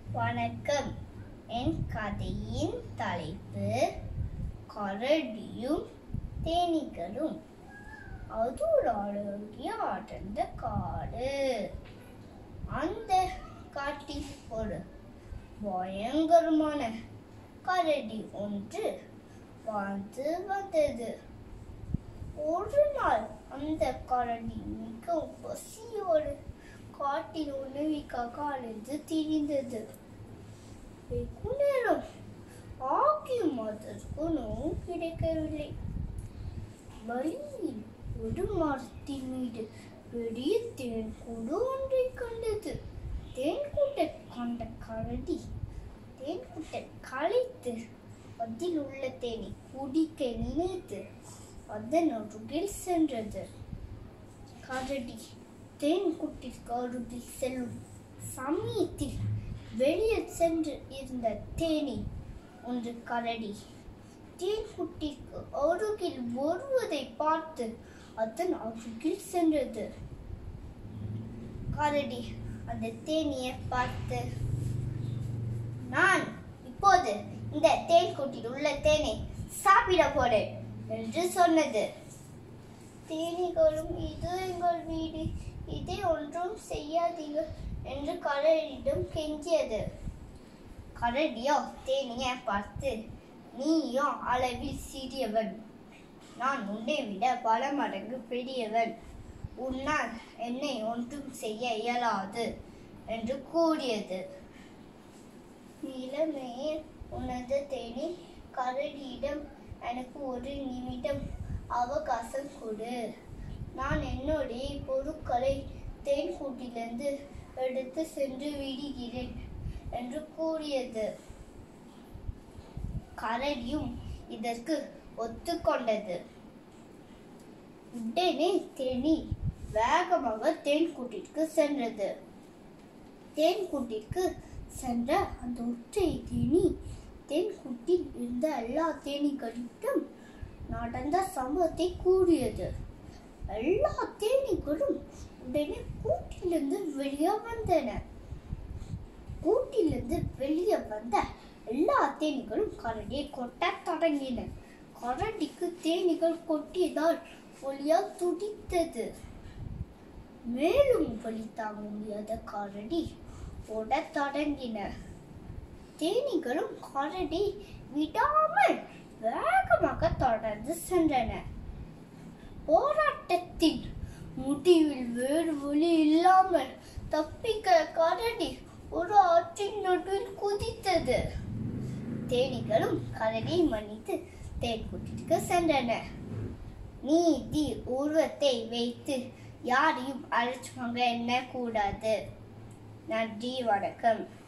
வணக்கம் என் கதையின் தலைப்பு கரடியும் தேனீக்களும் அது ஒரு அழகிய அடர்ந்த காடு அந்த காட்டில் ஒரு பயங்கரமான கரடி ஒன்று வாழ்ந்து வந்தது ஒரு நாள் அந்த கரடி மிகவும் பசியோடு காட்டில் உணவிக்காக அலைந்து திரிந்தது வெகு நேரம் ஆகியும் அதற்கு உணவு கிடைக்கவில்லை வழியில் ஒரு மரத்தின் மீது பெரிய தேன் கூடு ஒன்றை கண்டது தேன் கூட்டை கண்ட கரடி தேன் கூட்டை களைத்து அதில் உள்ள தேனை குடிக்க நினைத்து அதன் அருகில் சென்றது கரடி தேன் குட்டிற்கு அருகில் செல்லும் சமயத்தில் வெளியே சென்று இருந்த தேனி ஒன்று கரடி தேன் குட்டிக்கு அருகில் வருவதை பார்த்து அதன் அருகில் சென்றது கரடி அந்த தேனியை பார்த்து நான் இப்போது இந்த தேன் கூட்டில் உள்ள தேனை சாப்பிட போறேன் என்று சொன்னது தேனீகளும் இது எங்கள் வீடு இதை ஒன்றும் செய்யாதீங்க என்று கரடியிடம் கெஞ்சியது கரடியோ தேனியை பார்த்து நீயோ அளவில் சிறியவன் நான் உன்னை விட பல மடங்கு பெரியவன் உன்னால் என்னை ஒன்றும் செய்ய இயலாது என்று கூறியது இளமையே உனது தேனி கரடியிடம் எனக்கு ஒரு நிமிடம் அவகாசம் கொடு நான் என்னுடைய பொருட்களை தேன் கூட்டிலிருந்து எடுத்து சென்று விடுகிறேன் என்று கூறியது கரடியும் இதற்கு ஒத்துக்கொண்டது உடனே தேனி வேகமாக தேன் கூட்டிற்கு சென்றது தேன் கூட்டிற்கு சென்ற அந்த ஒற்றை தேனி தேன் கூட்டில் இருந்த எல்லா தேனீக்களிடம் நடந்த சம்பவத்தை கூறியது எல்லா தேனீக்களும் உடனே கூட்டிலிருந்து வெளியே வந்தன கூட்டிலிருந்து வெளியே வந்த எல்லா தேனீகளும் கரடியை கொட்ட தொடங்கின கரடிக்கு தேனீகள் கொட்டியதால் ஒளியால் துடித்தது மேலும் வலி தாங்க முடியாத கரடி ஓடத் தொடங்கின தேனீகளும் கரடி விடாமல் வேகமாக தொடர்ந்து சென்றன போராட்டத்தின் முடிவில் வேறு வழி இல்லாமல் தப்பிக்க கரடி ஒரு ஆற்றின் நடுவில் குதித்தது தேனீகளும் கரடியை மன்னித்து தேன்கூட்டிற்கு சென்றன நீதி உருவத்தை வைத்து யாரையும் அழைச்சுவாங்க என்ன கூடாது நன்றி வணக்கம்